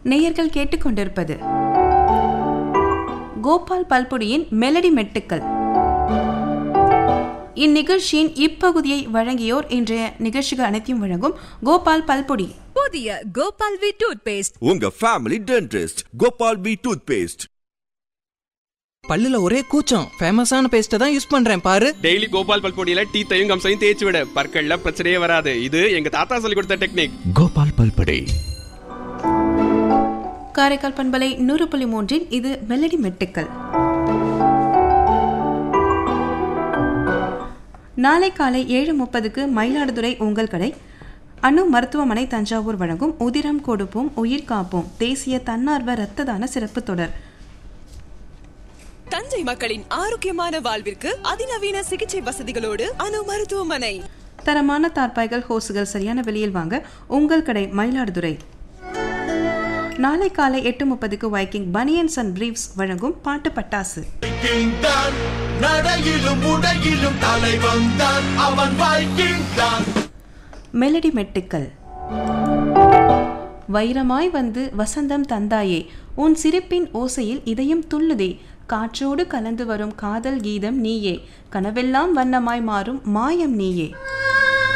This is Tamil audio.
நேயர்கள் கேட்டுக்கொண்டிருப்பது கோபால் பல்பொடியின் மெலடி மெட்டுக்கள் இந்நிகழ்ச்சியின் இப்பகுதியை வழங்கியோர் இன்றைய நிகழ்ச்சிகள் அனைத்தையும் வழங்கும் கோபால் பல்பொடி புதிய கோபால் வி டூத் பேஸ்ட் உங்க family dentist Gopal P toothpaste பல்லுல ஒரே கூச்சம் ஃபேமஸான பேஸ்ட்டை தான் யூஸ் பண்றேன் பாரு டெய்லி கோபால் பல்பொடியில டீத்தையும் கம்சையும் தேய்ச்சி விட பற்கள்ல பிரச்சனையே வராது இது எங்க தாத்தா சொல்லி கொடுத்த டெக்னிக் கோபால் பல்படை காரைக்கால் பண்பலை நூறு புள்ளி மூன்றில் இது மெலடி மெட்டுக்கள் நாளை காலை ஏழு முப்பதுக்கு மயிலாடுதுறை உங்கள் கடை அணு மருத்துவமனை தஞ்சாவூர் வழங்கும் உதிரம் கொடுப்போம் உயிர் காப்போம் தேசிய தன்னார்வ இரத்த தான சிறப்பு தொடர் தஞ்சை மக்களின் ஆரோக்கியமான வாழ்விற்கு அதிநவீன சிகிச்சை வசதிகளோடு அணு மருத்துவமனை தரமான தார்பாய்கள் ஹோசுகள் சரியான விலையில் வாங்க உங்கள் கடை மயிலாடுதுறை நாளை காலை எட்டு முப்பதுக்கு வைக்கிங் பனியன்ஸ் அண்ட் பிரீவ்ஸ் வழங்கும் பாட்டு பட்டாசு வைக்கிங் தான் நடையிலும் உடையிலும் தலைவன் தான் அவன் வைக்கிங் தான் மெலடி மெட்டுக்கள் வைரமாய் வந்து வசந்தம் தந்தாயே உன் சிரிப்பின் ஓசையில் இதயம் துள்ளுதே காற்றோடு கலந்து வரும் காதல் கீதம் நீயே கனவெல்லாம் வண்ணமாய் மாறும் மாயம் நீயே